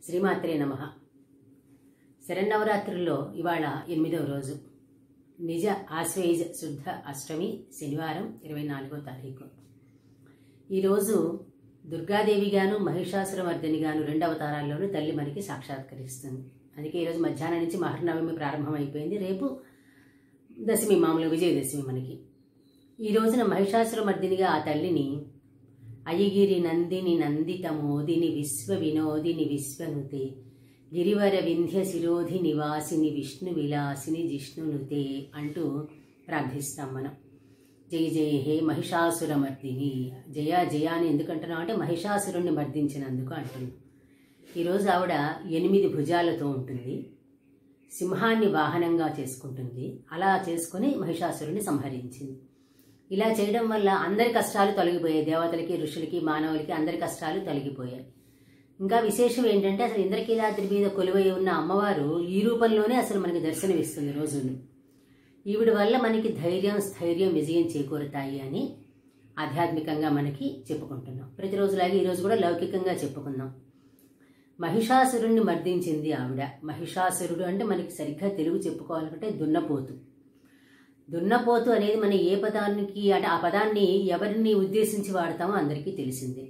శ్రీమాత్రే నమ శరన్నవరాత్రుల్లో ఇవాళ ఎనిమిదవ రోజు నిజ ఆశ్వేజ శుద్ధ అష్టమి శనివారం ఇరవై నాలుగో తారీఖు ఈరోజు దుర్గాదేవిగాను మహిషాసురమర్దినిగాను రెండు అవతారాల్లోనూ తల్లి మనకి సాక్షాత్కరిస్తుంది అందుకే ఈరోజు మధ్యాహ్నం నుంచి మహర్నవమి ప్రారంభమైపోయింది రేపు దశమి మామూలు విజయదశమి మనకి ఈ రోజున మహిషాసురమర్దినిగా ఆ తల్లిని అయ్యగిరి నందిని నందిత మోదిని విశ్వ వినోదిని విశ్వనుతే గిరివర వింధ్య శిరోధి నివాసిని విష్ణు విలాసిని జిష్ణునుతే అంటూ ప్రార్థిస్తాం మనం జయ జయ హే మహిషాసురమర్దిని జయ జయ అని ఎందుకంటున్నాం అంటే మహిషాసురుణ్ణి మర్దించినందుకు అంటున్నాం ఈరోజు ఆవిడ ఎనిమిది భుజాలతో ఉంటుంది సింహాన్ని వాహనంగా చేసుకుంటుంది అలా చేసుకుని మహిషాసురుని సంహరించింది ఇలా చేయడం వల్ల అందరి కష్టాలు తొలగిపోయాయి దేవతలకి ఋషులకి మానవులకి అందరి కష్టాలు తొలగిపోయాయి ఇంకా విశేషం ఏంటంటే అసలు ఇంద్రకీలాద్రి మీద కొలువై ఉన్న అమ్మవారు ఈ రూపంలోనే అసలు మనకి దర్శనమిస్తుంది రోజును ఈవిడ వల్ల మనకి ధైర్యం స్థైర్యం విజయం చేకూరుతాయి అని ఆధ్యాత్మికంగా మనకి చెప్పుకుంటున్నాం ప్రతిరోజులాగే ఈరోజు కూడా లౌకికంగా చెప్పుకుందాం మహిషాసురుణ్ణి మర్దించింది ఆవిడ మహిషాసురుడు అంటే మనకి సరిగ్గా తెలుగు చెప్పుకోవాలంటే దున్నపోతు దున్నపోతు అనేది మన ఏ పదానికి అంటే ఆ పదాన్ని ఎవరిని ఉద్దేశించి వాడతామో అందరికీ తెలిసిందే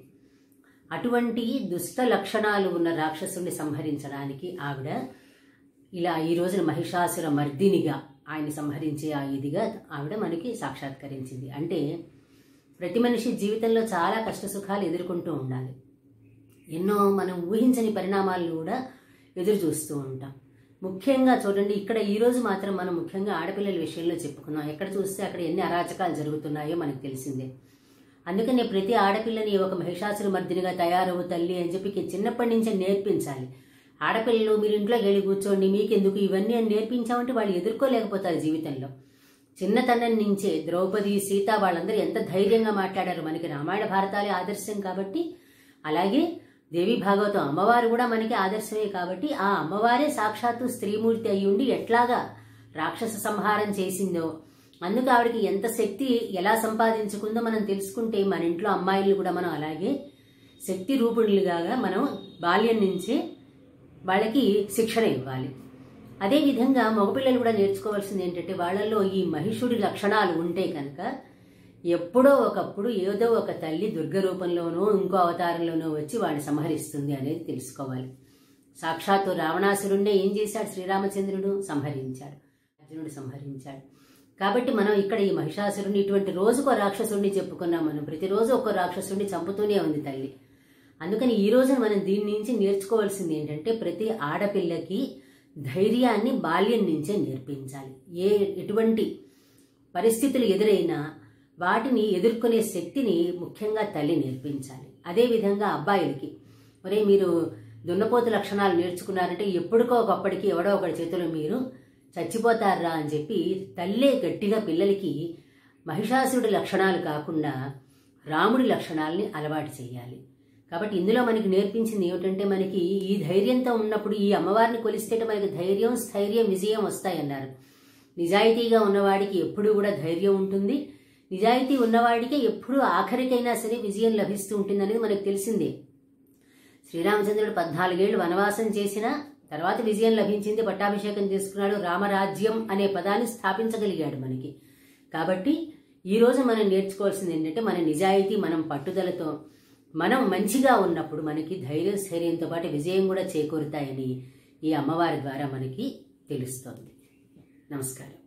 అటువంటి దుష్ట లక్షణాలు ఉన్న రాక్షసుని సంహరించడానికి ఆవిడ ఇలా ఈ రోజున మహిషాసుర మర్దినిగా ఆయన్ని సంహరించే ఆ ఇదిగా ఆవిడ మనకి సాక్షాత్కరించింది అంటే ప్రతి మనిషి జీవితంలో చాలా కష్ట సుఖాలు ఎదుర్కొంటూ ఉండాలి ఎన్నో మనం ఊహించని పరిణామాలను కూడా ఎదురు చూస్తూ ఉంటాం ముఖ్యంగా చూడండి ఇక్కడ ఈ రోజు మాత్రం మనం ముఖ్యంగా ఆడపిల్లల విషయంలో చెప్పుకున్నాం ఎక్కడ చూస్తే అక్కడ ఎన్ని అరాచకాలు జరుగుతున్నాయో మనకు తెలిసిందే అందుకనే ప్రతి ఆడపిల్లని ఒక మహిషాసుర మర్దినిగా తయారవు తల్లి అని చెప్పి చిన్నప్పటి నుంచే నేర్పించాలి ఆడపిల్లలు మీరు ఇంట్లోకి వెళ్ళి కూర్చోండి మీకెందుకు ఇవన్నీ అని నేర్పించామంటే వాళ్ళు ఎదుర్కోలేకపోతారు జీవితంలో చిన్నతనం నుంచే ద్రౌపది సీత వాళ్ళందరూ ఎంత ధైర్యంగా మాట్లాడారు మనకి రామాయణ భారతాలే ఆదర్శం కాబట్టి అలాగే దేవి భాగవతం అమ్మవారు కూడా మనకి ఆదర్శమే కాబట్టి ఆ అమ్మవారే సాక్షాత్తు స్త్రీమూర్తి అయి ఉండి ఎట్లాగా రాక్షస సంహారం చేసిందో అందుకు ఆవిడకి ఎంత శక్తి ఎలా సంపాదించుకుందో మనం తెలుసుకుంటే మన ఇంట్లో అమ్మాయిలు కూడా మనం అలాగే శక్తి రూపుణులుగా మనం బాల్యం నుంచే వాళ్ళకి శిక్షణ ఇవ్వాలి అదేవిధంగా మగపిల్లలు కూడా నేర్చుకోవాల్సింది ఏంటంటే వాళ్ళల్లో ఈ మహిషుడి లక్షణాలు ఉంటే కనుక ఎప్పుడో ఒకప్పుడు ఏదో ఒక తల్లి దుర్గ రూపంలోనో ఇంకో అవతారంలోనో వచ్చి వాడిని సంహరిస్తుంది అనేది తెలుసుకోవాలి సాక్షాత్తు రావణాసురుణ్ణే ఏం చేశాడు శ్రీరామచంద్రుడు సంహరించాడు అర్జునుడు సంహరించాడు కాబట్టి మనం ఇక్కడ ఈ మహిషాసురుని ఇటువంటి రోజుకో రాక్షసుడిని చెప్పుకున్నాం మనం ప్రతిరోజు ఒక రాక్షసుడిని చంపుతూనే ఉంది తల్లి అందుకని ఈ రోజున మనం దీని నుంచి నేర్చుకోవాల్సింది ఏంటంటే ప్రతి ఆడపిల్లకి ధైర్యాన్ని బాల్యం నుంచే నేర్పించాలి ఏ ఎటువంటి పరిస్థితులు ఎదురైనా వాటిని ఎదుర్కొనే శక్తిని ముఖ్యంగా తల్లి నేర్పించాలి అదేవిధంగా అబ్బాయిలకి ఒరే మీరు దున్నపోతు లక్షణాలు నేర్చుకున్నారంటే ఎప్పటికో ఒకప్పటికి ఎవడో ఒకటి చేతిలో మీరు చచ్చిపోతారా అని చెప్పి తల్లే గట్టిగా పిల్లలకి మహిషాసురుడి లక్షణాలు కాకుండా రాముడి లక్షణాలని అలవాటు చేయాలి కాబట్టి ఇందులో మనకి నేర్పించింది ఏమిటంటే మనకి ఈ ధైర్యంతో ఉన్నప్పుడు ఈ అమ్మవారిని కొలిస్తే మనకి ధైర్యం స్థైర్యం విజయం వస్తాయన్నారు నిజాయితీగా ఉన్నవాడికి ఎప్పుడూ కూడా ధైర్యం ఉంటుంది నిజాయితీ ఉన్నవాడికే ఎప్పుడూ ఆఖరికైనా సరే విజయం లభిస్తూ ఉంటుంది అనేది మనకు తెలిసిందే శ్రీరామచంద్రుడు పద్నాలుగేళ్లు వనవాసం చేసిన తర్వాత విజయం లభించింది పట్టాభిషేకం చేసుకున్నాడు రామరాజ్యం అనే పదాన్ని స్థాపించగలిగాడు మనకి కాబట్టి ఈ రోజు మనం నేర్చుకోవాల్సింది ఏంటంటే మన నిజాయితీ మనం పట్టుదలతో మనం మంచిగా ఉన్నప్పుడు మనకి ధైర్య స్థైర్యంతో పాటు విజయం కూడా చేకూరుతాయని ఈ అమ్మవారి ద్వారా మనకి తెలుస్తోంది నమస్కారం